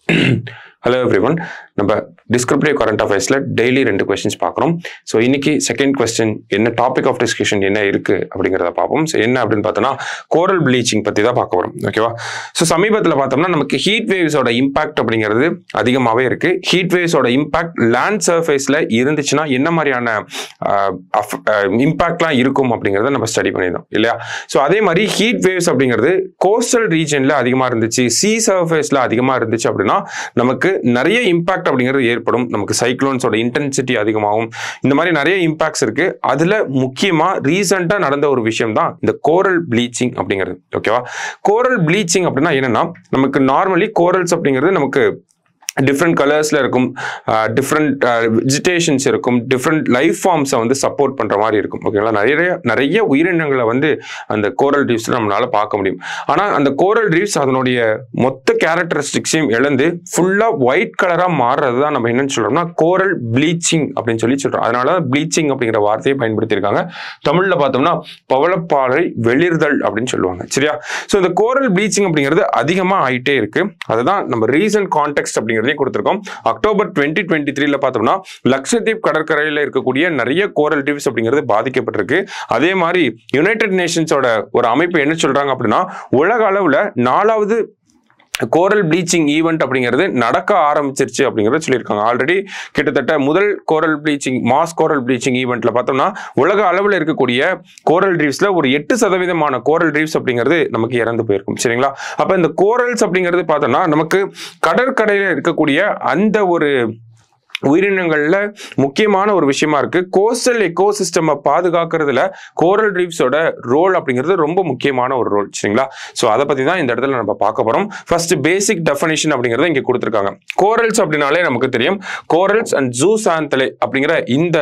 hello everyone நம்ம descriptive current அஃபேர்ஸில் daily ரெண்டு கொஸ்டின்ஸ் பார்க்குறோம் ஸோ இன்னைக்கு செகண்ட் கொஸ்டின் என்ன டாபிக் ஆஃப் டிஸ்கஷன் என்ன இருக்கு அப்படிங்கிறத பார்ப்போம் ஸோ என்ன அப்படின்னு பார்த்தோம்னா கோரல் ப்ளீச்சிங் பற்றி தான் பார்க்க போகிறோம் ஓகேவா ஸோ சமீபத்தில் பார்த்தோம்னா நமக்கு ஹீட் வேவ்ஸோட இம்பாக்ட் அப்படிங்கிறது அதிகமாகவே இருக்கு ஹீட் வேவ்ஸோட இம்பாக்ட் லேண்ட் சர்ஃபேஸில் இருந்துச்சுன்னா என்ன மாதிரியான இம்பாக்ட்லாம் இருக்கும் அப்படிங்கிறத நம்ம ஸ்டடி பண்ணியிருந்தோம் இல்லையா ஸோ அதே மாதிரி ஹீட் வேவ்ஸ் அப்படிங்கிறது கோஸ்டல் ரீஜனில் அதிகமாக இருந்துச்சு சி சர்ஃபேஸில் அதிகமாக இருந்துச்சு அப்படின்னா நமக்கு நிறைய இம்பாக்ட் அப்படிங்கிறது ஏற்படும் நமக்கு சைக்ளோன்ஸோட இன்டென்சிட்டி அதிகமாகும் இந்த மாதிரி நிறைய இம்பாக்ட்ஸ் இருக்கு அதுல முக்கியமா ரீசெண்டா நடந்த ஒரு விஷயம் தான் இந்த கோரல் ப்ளீச்சிங் அப்படிங்கிறது ஓகேவா கோரல் ப்ளீச்சிங் அப்படின்னா என்னன்னா நமக்கு நார்மலி கோரல்ஸ் அப்படிங்கிறது நமக்கு டிஃப்ரெண்ட் கலர்ஸில் இருக்கும் டிஃப்ரெண்ட் வெஜிடேஷன்ஸ் இருக்கும் டிஃப்ரெண்ட் லைஃப் ஃபார்ம்ஸை வந்து சப்போர்ட் பண்ணுற மாதிரி இருக்கும் ஓகேங்களா நிறைய நிறைய உயிரினங்களை வந்து அந்த கோரல் ரீஃப்ஸில் நம்மளால பார்க்க முடியும் ஆனால் அந்த கோரல் ரீஃப்ஸ் அதனுடைய மொத்த கேரக்டரிஸ்டிக்ஸையும் இழந்து ஃபுல்லாக ஒயிட் கலராக மாறுறது தான் நம்ம என்னன்னு சொல்கிறோம்னா கோரல் ப்ளீச்சிங் அப்படின்னு சொல்லி சொல்கிறோம் அதனால தான் ப்ளீச்சிங் அப்படிங்கிற வார்த்தையை பயன்படுத்தியிருக்காங்க தமிழில் பார்த்தோம்னா பவளப்பாறை வெளிர்தல் அப்படின்னு சொல்லுவாங்க சரியா ஸோ இந்த கோரல் ப்ளீச்சிங் அப்படிங்கிறது அதிகமாக ஆயிட்டே இருக்கு அதுதான் நம்ம ரீசன்ட் கான்டெக்ட் அப்படிங்கிறதையும் கொடுத்துருக்கோம் அக்டோபர் டுவெண்ட்டி டுவெண்ட்டி த்ரீல பார்த்தோம்னா லட்சத்தீப் கடற்கரையில் இருக்கக்கூடிய நிறைய கோரல் ரீவ்ஸ் அப்படிங்கிறது பாதிக்கப்பட்டிருக்கு அதே மாதிரி யுனைடெட் நேஷன்ஸோட ஒரு அமைப்பு என்ன சொல்றாங்க அப்படின்னா உலக அளவுல நாலாவது கோரல் ப்ளீச்சிங் ஈவெண்ட் அப்படிங்கிறது நடக்க ஆரம்பிச்சிருச்சு அப்படிங்கிறத சொல்லியிருக்காங்க ஆல்ரெடி கிட்டத்தட்ட முதல் coral bleaching mass coral bleaching ஈவெண்ட்ல பார்த்தோம்னா உலக அளவில் இருக்கக்கூடிய கோரல் ரீவ்ஸ்ல ஒரு எட்டு சதவீதமான கோரல் ரீவ்ஸ் அப்படிங்கிறது நமக்கு இறந்து போயிருக்கும் சரிங்களா அப்ப இந்த கோரல்ஸ் அப்படிங்கிறது பார்த்தோம்னா நமக்கு கடற்கரையில் இருக்கக்கூடிய அந்த ஒரு உயிரினங்கள்ல முக்கியமான ஒரு விஷயமா இருக்கு கோஸ்டல் எக்கோசிஸ்டம் பாதுகாக்கிறதுல கோரல் ரீஃப்ஸோட ரோல் அப்படிங்கிறது ரொம்ப முக்கியமான ஒரு ரோல் சரிங்களா ஸோ அதை பத்தி தான் இந்த இடத்துல நம்ம பார்க்க போறோம் ஃபர்ஸ்ட் பேசிக் டெஃபனிஷன் அப்படிங்கறத இங்க கொடுத்துருக்காங்க கோரல்ஸ் அப்படின்னாலே நமக்கு தெரியும் கோரல்ஸ் அண்ட் ஜூசாந்தலை அப்படிங்கிற இந்த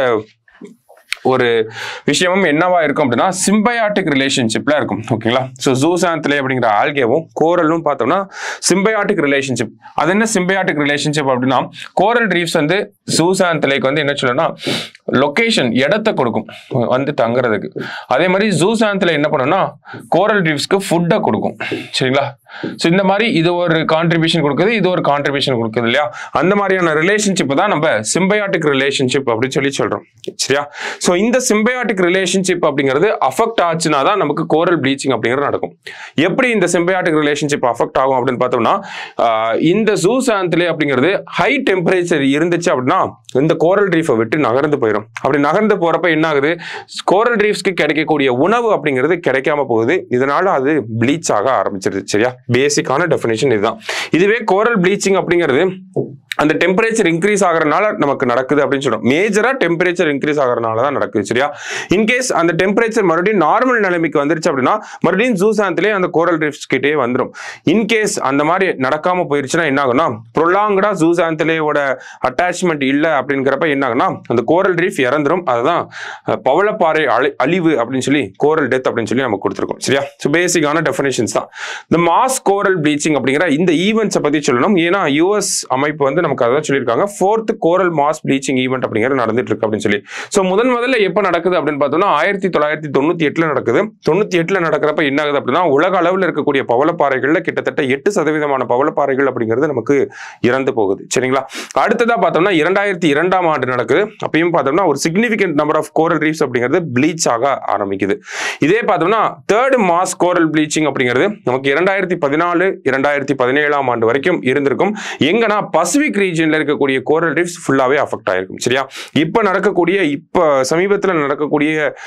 ஒரு விஷயமும் என்னவா இருக்கும் அப்படின்னா சிம்பயாட்டிக் ரிலேஷன்ஷிப்ல இருக்கும் ஓகேங்களா ஸோ ஜூசாந்திலே அப்படிங்கிற ஆல்கேவும் கோரலும் பார்த்தோம்னா சிம்பயாட்டிக் ரிலேஷன்ஷிப் அது என்ன சிம்பயாட்டிக் ரிலேஷன்ஷிப் அப்படின்னா கோரல் ரீஃப்ஸ் வந்து ஜூசாந்திலேக்கு வந்து என்ன சொல்லணும்னா லொகேஷன் இடத்த கொடுக்கும் வந்து தங்குறதுக்கு அதே மாதிரி ஜூசாந்தில என்ன பண்ணும்னா கோரல் ரீஃப்ஸ்க்கு ஃபுட்டை கொடுக்கும் சரிங்களா ஸோ இந்த மாதிரி இது ஒரு கான்ட்ரிபியூஷன் கொடுக்குது இது ஒரு கான்ட்ரிபியூஷன் கொடுக்குது இல்லையா அந்த மாதிரியான ரிலேஷன்ஷிப் தான் நம்ம சிம்பயாட்டிக் ரிலேஷன்ஷிப் அப்படின்னு சொல்லி சொல்றோம் சரியா ஸோ இந்த சிம்பயாட்டிக் ரிலேஷன்ஷிப் அப்படிங்கிறது அஃபெக்ட் ஆச்சுன்னா தான் நமக்கு கோரல் ப்ளீச்சிங் அப்படிங்கிறது நடக்கும் எப்படி இந்த சிம்பயாட்டிக் ரிலேஷன்ஷிப் அஃபெக்ட் ஆகும் அப்படின்னு பார்த்தோம்னா ஆஹ் இந்த ஜூசாந்திலே அப்படிங்கிறது ஹை டெம்பரேச்சர் இருந்துச்சு அப்படின்னா இந்த கோரல் ரீஃபை விட்டு நகர்ந்து போயிடும் அப்படி நகர்ந்து போறப்ப என்ன ஆகுது கோரல் ரீஃப்ஸ்க்கு கிடைக்கக்கூடிய உணவு அப்படிங்கிறது கிடைக்காம போகுது இதனால அது ப்ளீச் ஆக ஆரம்பிச்சிருது சரியா பேசிக்கான டெஃபினேஷன் இதுதான் இதுவே கோரல் ப்ளீச்சிங் அப்படிங்கிறது அந்த டெம்பரேச்சர் இன்க்ரீஸ் ஆகிறனால நமக்கு நடக்குது அப்படின்னு சொல்றோம் மேஜரா டெம்பரேச்சர் இன்க்ரீஸ் ஆகிறனால தான் நடக்குது சரியா இன்கேஸ் அந்த டெம்பரேச்சர் மறுபடியும் நார்மல் நிலைமைக்கு வந்துருச்சு அப்படின்னா மறுபடியும் ஜூசாந்திலே அந்த கோரல் ரீஃப்ஸ் கிட்டே வந்துடும் இன்கேஸ் அந்த மாதிரி நடக்காம போயிருச்சுன்னா என்ன ஆகும்னா ப்ரொலாங்கடா ஜூசாந்திலேயோட அட்டாச்மெண்ட் இல்லை அப்படிங்கிறப்ப என்ன ஆகும்னா அந்த கோரல் ரீஃப் இறந்துரும் அதுதான் அஹ், பவளப்பாறை அழி அழிவு அப்படின்னு சொல்லி கோரல் டெத் அப்படின்னு சொல்லி நம்ம கொடுத்துருக்கோம் சரியா ஸோ பேசிக்கான டெஃபினேஷன்ஸ் தான் இந்த மாஸ் கோரல் ப்ளீச்சிங் அப்படிங்கிற இந்த ஈவெண்ட்ஸை பத்தி சொல்லணும் ஏன்னா யூஎஸ் அமைப்பு வந்து நமக்கு அதான் சொல்லியிருக்காங்க fourth coral mass bleaching event அப்படிங்கிறது நடந்துட்டு இருக்கு அப்படின்னு சொல்லி ஸோ முதன் முதல்ல எப்போ நடக்குது அப்படின்னு பார்த்தோம்னா ஆயிரத்தி தொள்ளாயிரத்தி தொண்ணூத்தி எட்டுல நடக்குது தொண்ணூத்தி எட்டுல நடக்கிறப்ப என்ன ஆகுது அப்படின்னா உலக அளவில் இருக்கக்கூடிய பவளப்பாறைகள்ல கிட்டத்தட்ட எட்டு சதவீதமான பவளப்பாறைகள் அப்படிங்கிறது நமக்கு இறந்து போகுது சரிங்களா அடுத்ததா பார்த்தோம்னா இரண்டாயிரத்தி இரண்டாம் ஆண்டு நடக்குது அப்பயும் பார்த்தோம்னா ஒரு significant number of coral reefs அப்படிங்கிறது ப்ளீச் ஆக ஆரம்பிக்குது இதே பார்த்தோம்னா தேர்ட் மாஸ் கோரல் ப்ளீச்சிங் அப்படிங்கிறது நமக்கு இரண்டாயிரத்தி பதினாலு இரண்டாயிரத்தி பதினேழாம் ஆண்டு வரைக்கும் இருந்திருக்கும் எங்கன்னா பசிபிக் ரீஜன்ல இருக்கக்கூடிய கோரல் ரீஃப்ஸ் ஃபுல்லாவே அஃபெக்ட் ஆயிருக்கும் சரியா இப்போ நடக்கக்கூடிய இப்போ சமீபத்தில் நடக்கக்கூடிய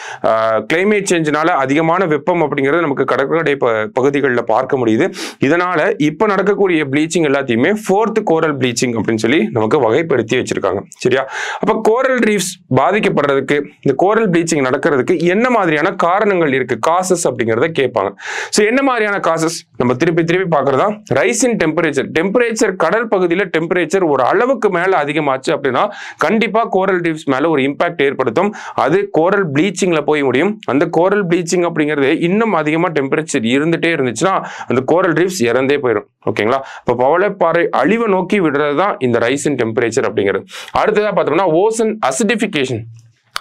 கிளைமேட் சேஞ்சினால அதிகமான வெப்பம் அப்படிங்கிறது நமக்கு கடற்கரை ப பகுதிகளில் பார்க்க முடியுது இதனால இப்போ நடக்கக்கூடிய ப்ளீச்சிங் எல்லாத்தையுமே ஃபோர்த் கோரல் ப்ளீச்சிங் அப்படின்னு சொல்லி நமக்கு வகைப்படுத்தி வச்சிருக்காங்க சரியா அப்போ கோரல் ரீஃப்ஸ் பாதிக்கப்படுறதுக்கு இந்த கோரல் ப்ளீச்சிங் நடக்கிறதுக்கு என்ன மாதிரியான காரணங்கள் இருக்கு காசஸ் அப்படிங்கிறத கேட்பாங்க ஸோ என்ன மாதிரியான காசஸ் நம்ம திருப்பி திருப்பி பார்க்கறதா ரைஸ் இன் டெம்பரேச்சர் டெம்பரேச்சர் கடல் பகுதியில் டெம்பரேச்சர் ஒரு அளவுக்கு மேல அதிகமாச்சு அப்படின்னா கண்டிப்பா கோரல் ரீஃப்ஸ் மேல ஒரு இம்பாக்ட் ஏற்படுத்தும் அது கோரல் ப்ளீச்சிங்ல போய் முடியும் அந்த கோரல் ப்ளீச்சிங் அப்படிங்கிறது இன்னும் அதிகமா டெம்பரேச்சர் இருந்துட்டே இருந்துச்சுன்னா அந்த கோரல் ரீஃப்ஸ் இறந்தே போயிடும் ஓகேங்களா இப்போ பவளப்பாறை அழிவை நோக்கி விடுறது தான் இந்த ரைஸ் இன் டெம்பரேச்சர் அப்படிங்கிறது அடுத்ததா பார்த்தோம்னா ஓசன் அசிடிஃபிகேஷன்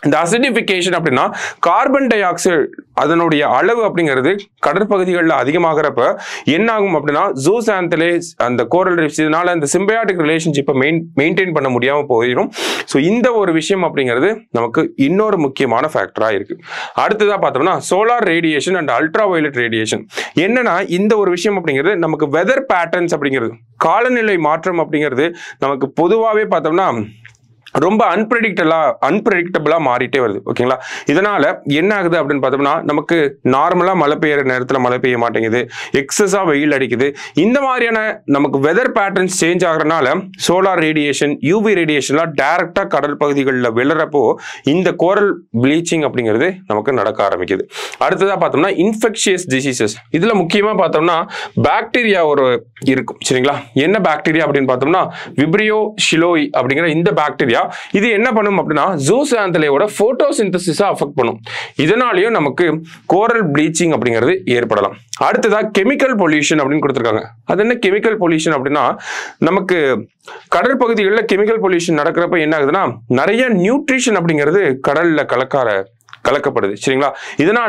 இந்த அசிடிஃபிகேஷன் அப்படின்னா கார்பன் டை ஆக்சைடு அதனுடைய அளவு அப்படிங்கிறது கடற்பகுதிகளில் அதிகமாகிறப்ப என்ன ஆகும் அப்படின்னா ஜூசாந்தலேஸ் அந்த கோரல் ரீஃப்ஸ் இதனால அந்த சிம்பயாட்டிக் ரிலேஷன்ஷிப்பை மெயின் மெயின்டைன் பண்ண முடியாமல் போயிடும் ஸோ இந்த ஒரு விஷயம் அப்படிங்கிறது நமக்கு இன்னொரு முக்கியமான ஃபேக்டராக இருக்கு அடுத்ததாக பார்த்தோம்னா solar radiation and ultraviolet radiation என்னன்னா இந்த ஒரு விஷயம் அப்படிங்கிறது நமக்கு வெதர் பேட்டர்ன்ஸ் அப்படிங்கிறது காலநிலை மாற்றம் அப்படிங்கிறது நமக்கு பொதுவாகவே பார்த்தோம்னா ரொம்ப அன்பிரடிக்டலா அன்பிரடிக்டபிளா மாறிட்டே வருது ஓகேங்களா இதனால என்ன ஆகுது அப்படின்னு பார்த்தோம்னா நமக்கு நார்மலா மழை பெய்யுற நேரத்துல மழை பெய்ய மாட்டேங்குது எக்ஸஸா வெயில் அடிக்குது இந்த மாதிரியான நமக்கு வெதர் பேட்டர்ன்ஸ் சேஞ்ச் ஆகுறதுனால சோலார் ரேடியேஷன் யூவி ரேடியேஷன்லாம் டைரக்டா கடல் பகுதிகளில் விழுறப்போ இந்த கோரல் ப்ளீச்சிங் அப்படிங்கிறது நமக்கு நடக்க ஆரம்பிக்குது அடுத்ததா பார்த்தோம்னா இன்ஃபெக்ஷியஸ் டிசீசஸ் இதுல முக்கியமா பார்த்தோம்னா பாக்டீரியா ஒரு இருக்கும் சரிங்களா என்ன பாக்டீரியா அப்படின்னு பார்த்தோம்னா விப்ரியோ ஷிலோய் அப்படிங்கிற இந்த பாக்டீரியா இது என்ன பண்ணும் அப்படின்னா ஜூசாந்தலையோட போட்டோசிந்தசிஸை அஃபெக்ட் பண்ணும் இதனாலேயும் நமக்கு கோரல் ப்ளீச்சிங் அப்படிங்கிறது ஏற்படலாம் அடுத்ததா கெமிக்கல் பொல்யூஷன் அப்படின்னு கொடுத்துருக்காங்க அது என்ன கெமிக்கல் பொல்யூஷன் அப்படின்னா நமக்கு கடற்பகுதிகளில் கெமிக்கல் பொல்யூஷன் நடக்கிறப்ப என்ன ஆகுதுன்னா நிறைய நியூட்ரிஷன் அப்படிங்கிறது கடல்ல கலக்கார கலக்கப்படுது சரிங்களா இதனால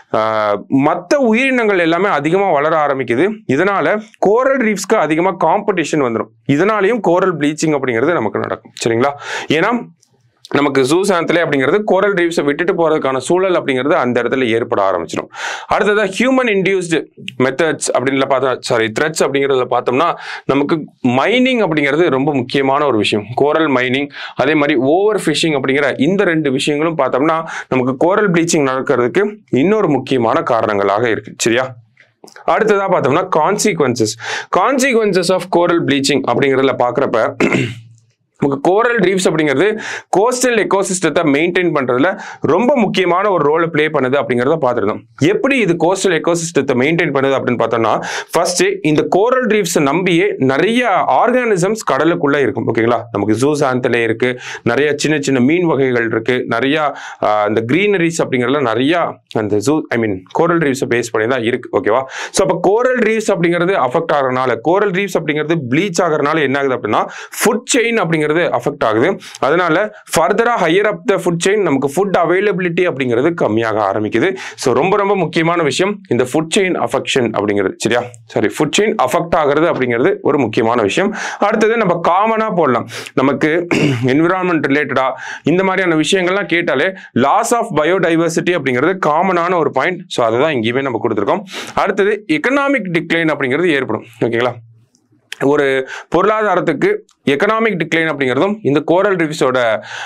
மற்ற உயிரினங்கள் எல்லாமே அதிகமாக வளர ஆரம்பிக்குது இதனால கோரல் ரீஃப்ஸ்க்கு அதிகமாக காம்படிஷன் வந்துடும் இதனாலையும் கோரல் ப்ளீச்சிங் அப்படிங்கிறது நமக்கு நடக்கும் சரிங்களா ஏன்னா நமக்கு ஜூசாந்தலே அப்படிங்கிறது கோரல் ரீவ்ஸை விட்டுட்டு போறதுக்கான சூழல் அப்படிங்கிறது அந்த இடத்துல ஏற்பட ஆரம்பிச்சிடும் அடுத்ததா ஹியூமன் இன்டியூஸ்டு மெத்தட்ஸ் அப்படின்னு பார்த்தா சாரி த்ரெட்ஸ் அப்படிங்கிறதுல பார்த்தோம்னா நமக்கு மைனிங் அப்படிங்கிறது ரொம்ப முக்கியமான ஒரு விஷயம் கோரல் மைனிங் அதே மாதிரி ஓவர் ஃபிஷிங் அப்படிங்கிற இந்த ரெண்டு விஷயங்களும் பார்த்தோம்னா நமக்கு கோரல் ப்ளீச்சிங் நடக்கிறதுக்கு இன்னொரு முக்கியமான காரணங்களாக இருக்கு சரியா அடுத்ததா பார்த்தோம்னா consequences consequences of coral bleaching அப்படிங்கிறதுல பார்க்குறப்ப நமக்கு கோரல் ரீஃப்ஸ் அப்படிங்கிறது கோஸ்டல் எக்கோசிஸ்டத்தை மெயின்டைன் பண்றதுல ரொம்ப முக்கியமான ஒரு ரோலை ப்ளே பண்ணுது அப்படிங்கிறத பார்த்துருந்தோம் எப்படி இது கோஸ்டல் எக்கோசிஸ்டத்தை மெயின்டைன் பண்ணுது அப்படின்னு பார்த்தோம்னா ஃபர்ஸ்ட் இந்த கோரல் ரீஃப்ஸை நம்பியே நிறைய ஆர்கானிசம்ஸ் கடலுக்குள்ள இருக்கும் ஓகேங்களா நமக்கு ஜூஸ் ஆந்தலே இருக்கு நிறைய சின்ன சின்ன மீன் வகைகள் இருக்கு நிறைய ஆஹ், இந்த கிரீனரிஸ் அப்படிங்கிறதுல நிறைய அந்த ஜூ ஐ மீன் கோரல் ரீஃப்ஸை பேஸ் பண்ணி தான் இருக்கு ஓகேவா ஸோ அப்போ கோரல் ரீஃப்ஸ் அப்படிங்கிறது அஃபெக்ட் ஆகிறனால கோரல் ரீஃப்ஸ் அப்படிங்கிறது ப்ளீச் ஆகிறனால என்ன ஆகுது அப்படின்னா ஃபுட் செயின் அப்படிங்கிறது அஃபெக்ட் ஆகுது அதனால ஃபர்தரா higher up the food chain நமக்கு ஃபுட் அவைலபிலிட்டி அப்படிங்கிறது கம்மியாக ஆரம்பிக்குது ஸோ ரொம்ப ரொம்ப முக்கியமான விஷயம் இந்த ஃபுட் செயின் அஃபெக்ஷன் அப்படிங்கிறது சரியா சாரி ஃபுட் செயின் அஃபெக்ட் ஆகிறது அப்படிங்கிறது ஒரு முக்கியமான விஷயம் அடுத்தது நம்ம காமனா போடலாம் நமக்கு என்விரான்மெண்ட் ரிலேட்டடா இந்த மாதிரியான விஷயங்கள்லாம் கேட்டாலே லாஸ் ஆஃப் பயோடைவர்சிட்டி அப்படிங்கிறது காமனான ஒரு பாயிண்ட் ஸோ அதை தான் இங்கேயுமே நம்ம கொடுத்துருக்கோம் அடுத்தது எக்கனாமிக் டிக்ளைன் அப்படிங்கிறது ஏற்படும் ஓகேங்களா ஒரு பொருளாதாரத்துக்கு எக்கனாமிக் டிக்ளைன் அப்படிங்கிறதும் இந்த கோரல் ரிவ்ஸோட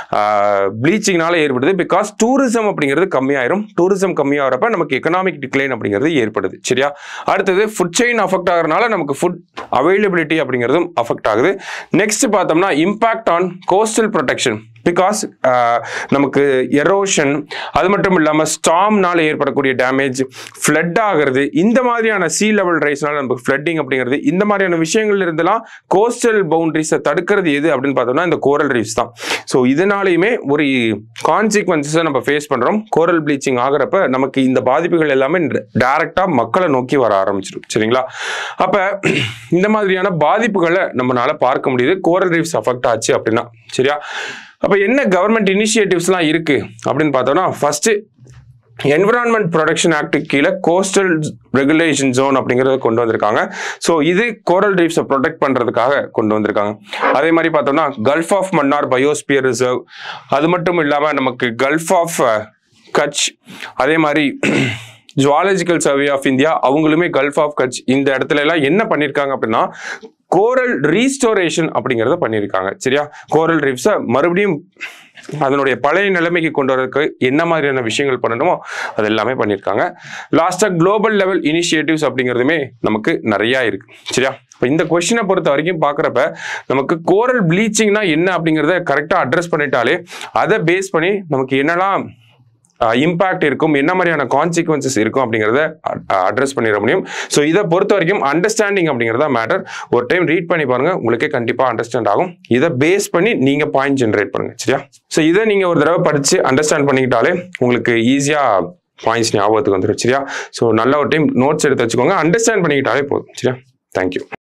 ப்ளீச்சிங்னால ஏற்படுது பிகாஸ் டூரிசம் அப்படிங்கிறது கம்மியாயிரும் டூரிசம் கம்மியாகிறப்ப நமக்கு எக்கனாமிக் டிக்ளைன் அப்படிங்கிறது ஏற்படுது சரியா அடுத்தது ஃபுட் செயின் அஃபெக்ட் ஆகிறனால நமக்கு ஃபுட் அவைலபிலிட்டி அப்படிங்கிறதும் அஃபெக்ட் ஆகுது நெக்ஸ்ட் பார்த்தோம்னா impact on coastal protection because நமக்கு எரோஷன் அது மட்டும் இல்லாமல் ஸ்டாம்னால ஏற்படக்கூடிய டேமேஜ் ஃப்ளட் ஆகிறது இந்த மாதிரியான சீ லெவல் ரைஸ்னால நமக்கு ஃப்ளட்டிங் அப்படிங்கிறது இந்த மாதிரியான விஷயங்கள்ல இருந்தெல்லாம் கோஸ்டல் பவுண்டரிஸை தடுக்கிறது எது அப்படின்னு பார்த்தோம்னா இந்த கோரல் ரீஃப்ஸ் தான் ஸோ இதனாலையுமே ஒரு கான்சிக்வன்சஸை நம்ம ஃபேஸ் பண்ணுறோம் கோரல் ப்ளீச்சிங் ஆகிறப்ப நமக்கு இந்த பாதிப்புகள் எல்லாமே டைரக்டாக மக்களை நோக்கி வர ஆரம்பிச்சிடும் சரிங்களா அப்போ இந்த மாதிரியான பாதிப்புகளை நம்மளால பார்க்க முடியுது கோரல் ரீஃப்ஸ் அஃபெக்ட் ஆச்சு அப்படின்னா சரியா அப்போ என்ன கவர்மெண்ட் இனிஷியேட்டிவ்ஸ்லாம் இருக்கு அப்படின்னு பார்த்தோம்னா ஃபர்ஸ்ட் என்விரான்மெண்ட் ப்ரொடக்ஷன் ஆக்ட் கீழே கோஸ்டல் ரெகுலேஷன் ஜோன் அப்படிங்கிறத கொண்டு வந்திருக்காங்க ஸோ இது கோரல் ரீஃப்ஸை ப்ரொடெக்ட் பண்ணுறதுக்காக கொண்டு வந்திருக்காங்க அதே மாதிரி பார்த்தோம்னா gulf of Mannar biosphere reserve அது மட்டும் இல்லாமல் நமக்கு கல்ஃப் ஆஃப் கட்ச் அதே மாதிரி ஜுவாலஜிக்கல் சர்வே ஆஃப் இந்தியா அவங்களுமே கல்ஃப் ஆஃப் கட்ச் இந்த இடத்துல எல்லாம் என்ன பண்ணியிருக்காங்க அப்படின்னா கோரல் ரீஸ்டோரேஷன் அப்படிங்கிறத பண்ணியிருக்காங்க சரியா கோரல் ரீஃப்ஸை மறுபடியும் அதனுடைய பழைய நிலைமைக்கு கொண்டு வரதுக்கு என்ன மாதிரியான விஷயங்கள் பண்ணணுமோ அது எல்லாமே பண்ணியிருக்காங்க லாஸ்ட்டாக குளோபல் லெவல் இனிஷியேட்டிவ்ஸ் அப்படிங்கிறதுமே நமக்கு நிறையா இருக்கு சரியா இப்போ இந்த கொஸ்டினை பொறுத்த வரைக்கும் பார்க்குறப்ப நமக்கு கோரல் ப்ளீச்சிங்னா என்ன அப்படிங்கிறத கரெக்டாக அட்ரஸ் பண்ணிட்டாலே அதை பேஸ் பண்ணி நமக்கு என்னெல்லாம் இம்பாக்ட் இருக்கும் என்ன மாதிரியான கான்சிக்வன்சஸ் இருக்கும் அப்படிங்கிறத அட்ரஸ் பண்ணிட முடியும் ஸோ இதை பொறுத்த வரைக்கும் அண்டர்ஸ்டாண்டிங் அப்படிங்கிறத மேட்டர் ஒரு டைம் ரீட் பண்ணி பாருங்க உங்களுக்கே கண்டிப்பாக அண்டர்ஸ்டாண்ட் ஆகும் இதை பேஸ் பண்ணி நீங்கள் பாயிண்ட் ஜென்ரேட் பண்ணுங்க சரியா ஸோ இதை நீங்கள் ஒரு தடவை படித்து அண்டர்ஸ்டாண்ட் பண்ணிக்கிட்டாலே உங்களுக்கு ஈஸியாக பாயிண்ட்ஸ் ஞாபகத்துக்கு வந்துடும் சரியா ஸோ நல்ல ஒரு டைம் நோட்ஸ் எடுத்து வச்சுக்கோங்க அண்டர்ஸ்டாண்ட் பண்ணிக்கிட்டாலே போதும் சரியா தேங்க்யூ